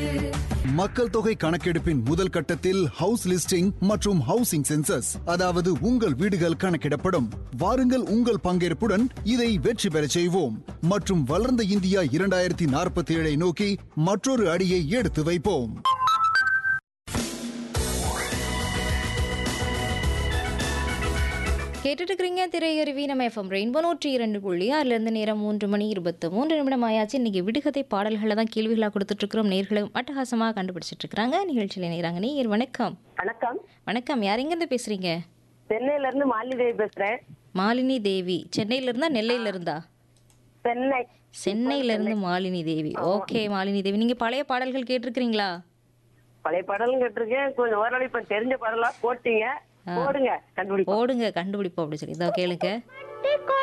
மக்கள் தொகை கணக்கெடுப்பின் முதல் கட்டத்தில் ஹவுஸ் லிஸ்டிங் மற்றும் ஹவுசிங் சென்சஸ் அதாவது உங்கள் வீடுகள் கணக்கிடப்படும் வாருங்கள் உங்கள் பங்கேற்புடன் இதை வெற்றி பெறச் செய்வோம் மற்றும் வளர்ந்த இந்தியா இரண்டாயிரத்தி நாற்பத்தி ஏழை நோக்கி மற்றொரு அடியை எடுத்து வைப்போம் கேட்டுட்டு இருக்கிறீங்க திரையருவி நம்ம எஃப்எம் ரெயின்போ நூற்றி இரண்டு புள்ளி அதுலேருந்து நேரம் மூன்று மணி இருபத்து மூன்று நிமிடம் ஆயாச்சு இன்னைக்கு விடுகதை பாடல்களை தான் கேள்விகளாக கொடுத்துட்ருக்குறோம் நேர்களும் அட்டகாசமாக கண்டுபிடிச்சிட்டு இருக்காங்க நிகழ்ச்சியில் நேராங்க நேயர் வணக்கம் வணக்கம் வணக்கம் யார் எங்கேருந்து பேசுறீங்க சென்னையில இருந்து மாலிதேவி பேசுறேன் மாலினி தேவி சென்னையில இருந்தா நெல்லையில இருந்தா சென்னை சென்னையில இருந்து மாலினி தேவி ஓகே மாலினி தேவி நீங்க பழைய பாடல்கள் கேட்டிருக்கிறீங்களா பழைய பாடலும் கேட்டிருக்கேன் கொஞ்சம் ஓரளவு இப்ப தெரிஞ்ச பாடலா போட்டீங்க போடுங்க கண்டுபிடிப்போம் போடுங்க கண்டுபிடிப்போம் அப்படி சொல்லி இதோ கேளுங்க